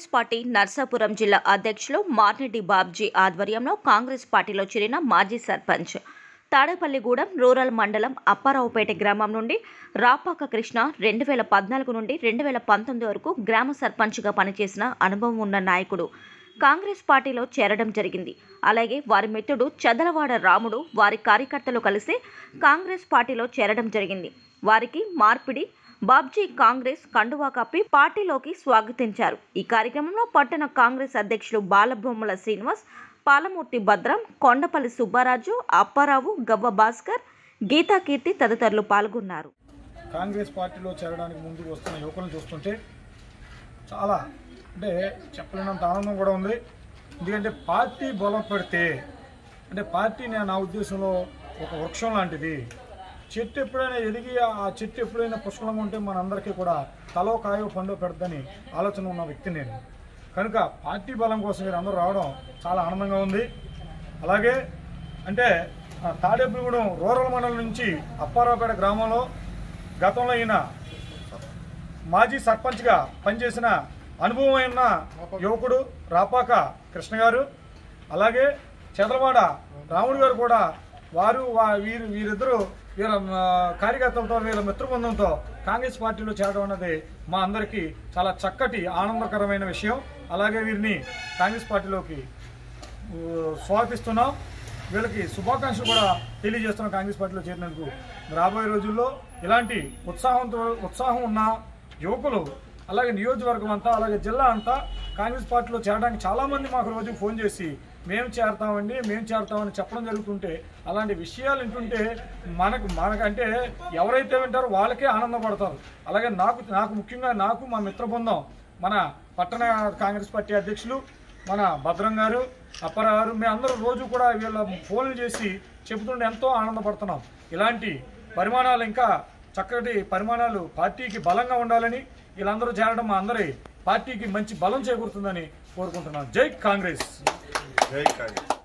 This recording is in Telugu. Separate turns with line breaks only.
పార్టీ నర్సాపురం జిల్లా అధ్యక్షులు మార్నెడ్డి బాబ్జీ ఆధ్వర్యంలో కాంగ్రెస్ పార్టీలో చేరిన మాజీ సర్పంచ్ తాడేపల్లిగూడెం రూరల్ మండలం అప్పారావుపేట గ్రామం నుండి రాపాక కృష్ణ రెండు వేల పద్నాలుగు నుండి రెండు వేల పంతొమ్మిది వరకు గ్రామ సర్పంచ్గా పనిచేసిన అనుభవం ఉన్న నాయకుడు కాంగ్రెస్ పార్టీలో చేరడం జరిగింది అలాగే వారి మిత్రుడు చదలవాడ రాముడు వారి కార్యకర్తలు కలిసి కాంగ్రెస్ పార్టీలో చేరడం జరిగింది వారికి మార్పిడి బాబ్జీ కాంగ్రెస్ కండువా కప్పి పార్టీలోకి స్వాగతించారు ఈ కార్యక్రమంలో పట్టణ కాంగ్రెస్ అధ్యక్షులు బాలబొమ్మల శ్రీనివాస్ పాలమూర్తి భద్రం కొండపల్లి సుబ్బారాజు అప్పారావు గవ్వ భాస్కర్ గీతాకీర్తి తదితరులు పాల్గొన్నారు
కాంగ్రెస్ పార్టీలో చేరడానికి ముందుకు వస్తున్న యువకులను చూస్తుంటే చాలా అంటే చెప్పలేనంత ఆనందం కూడా ఉంది ఎందుకంటే పార్టీ బలం పెడితే అంటే పార్టీ నేను నా ఉద్దేశంలో ఒక వృక్షం లాంటిది చెట్టు ఎప్పుడైనా ఎదిగి ఆ చెట్టు ఎప్పుడైనా పుష్కలంగా ఉంటే మనందరికీ కూడా తలో కాయో పండో పెడదని ఆలోచన ఉన్న వ్యక్తి నేను కనుక పార్టీ బలం కోసం మీరు అందరూ రావడం చాలా ఆనందంగా ఉంది అలాగే అంటే ఆ, తాడేపల్లిగూడెం రూరల్ మండలం నుంచి అప్పారావుపేట గ్రామంలో గతంలో ఈయన మాజీ సర్పంచ్గా పనిచేసిన అనుభవమైన యువకుడు రాపాక కృష్ణ గారు అలాగే చంద్రవాడ రాముడు గారు కూడా వారు వా- వీరు వీరిద్దరూ వీళ్ళ ఆ, కార్యకర్తలతో వీళ్ళ మిత్రబృందంతో కాంగ్రెస్ పార్టీలో చేరడం అన్నది మా అందరికీ చాలా చక్కటి ఆనందకరమైన విషయం అలాగే వీరిని కాంగ్రెస్ పార్టీలోకి ఊ, స్వాగతిస్తున్నాం వీళ్ళకి శుభాకాంక్షలు కూడా తెలియజేస్తున్నాం కాంగ్రెస్ పార్టీలో చేరినందుకు రాబోయే రోజుల్లో ఇలాంటి ఉత్సాహంతో ఉత్సాహం ఉన్న యువకులు అలాగే నియోజకవర్గం అంతా అలాగే జిల్లా అంతా కాంగ్రెస్ పార్టీలో చేరడానికి చాలామంది మాకు రోజు ఫోన్ చేసి మేము చేరతామండి మేము చేరతామని చెప్పడం జరుగుతుంటే అలాంటి విషయాలు వింటుంటే మనకు మనకంటే ఎవరైతే వింటారో వాళ్ళకే ఆనందపడతారు అలాగే నాకు నాకు ముఖ్యంగా నాకు మా మిత్ర బృందం మన పట్టణ కాంగ్రెస్ పార్టీ అధ్యక్షులు మన భద్రం గారు అప్పారావు గారు మేము అందరూ రోజు కూడా వీళ్ళ ఫోన్లు చేసి చెబుతుంటే ఎంతో ఆనందపడుతున్నాం ఇలాంటి పరిమాణాలు ఇంకా చక్కటి పరిమాణాలు పార్టీకి బలంగా ఉండాలని వీళ్ళందరూ చేరడం మా అందరి పార్టీకి మంచి బలం చేకూరుతుందని కోరుకుంటున్నాం జై కాంగ్రెస్
జై కాంగ్రెస్